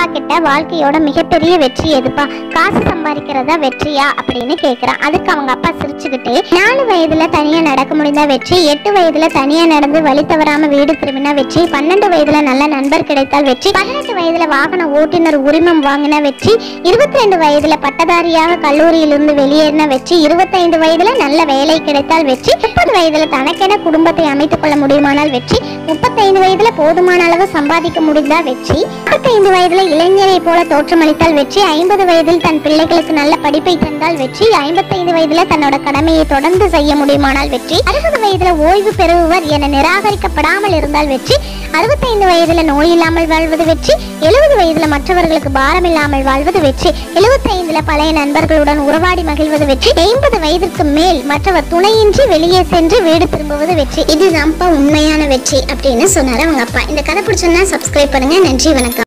அப்பா கிட்ட வாழ்க்கையோட மிகப்பெரிய வெற்றி எதுப்பா காசு சம்பாதிக்கிறதா வெற்றியா அப்படின்னு கேக்குறான் அதுக்கு அவங்க அப்பா சிரிச்சுக்கிட்டே நாலு வயதுல தனியா நடக்க முடிந்தா வெற்றி எட்டு வயதுல தனியா நடந்து வழி தவறாம வீடு திரும்பினா வெற்றி பன்னெண்டு வயதுல நல்ல நண்பர் கிடைத்தால் வெற்றி பதினெட்டு வயதுல வாகன ஓட்டுநர் உரிமம் வாங்கின வெற்றி இருபத்தி ரெண்டு வயதுல பட்டதாரியாக கல்லூரியிலிருந்து வெளியேறின வெற்றி இருபத்தைந்து வயதுல நல்ல வேலை கிடைத்தால் வெற்றி முப்பது வயதுல தனக்கென குடும்பத்தை அமைத்துக் கொள்ள முடியுமானால் வெற்றி முப்பத்தைந்து வயதுல போதுமான அளவு சம்பாதிக்க முடிந்தால் வெற்றி முப்பத்தைந்து வயதுல இளைஞரை போல தோற்றமளித்தால் வெற்றி ஐம்பது வயதில் தன் பிள்ளைகளுக்கு நல்ல படிப்பை தந்தால் வெற்றி ஐம்பத்தைந்து வயதுல தன்னோட கடமையை தொடர்ந்து செய்ய முடியுமானால் வெற்றி அறுபது வயதுல ஓய்வு பெறுபவர் என நிராகரிக்கப்படாமல் இருந்தால் வெற்றி அறுபத்தைந்து வயதுல நோய் இல்லாமல் வாழ்வது வெற்றி எழுபது வயதுல மற்றவர்களுக்கு பாரம் இல்லாமல் வாழ்வது வெற்றி எழுபத்தைந்துல பழைய நண்பர்களுடன் உறவாடி மகிழ்வது வெற்றி ஐம்பது வயதிற்கு மேல் மற்றவர் துணையின்றி வெளியே சென்று வீடு திரும்புவது வெற்றி இதுதான்ப்பா உண்மையான வெற்றி அப்படின்னு சொன்னாரு அவங்க அப்பா இந்த கதை பிடிச்சிருந்தா சப்ஸ்கிரைப் பண்ணுங்க நன்றி வணக்கம்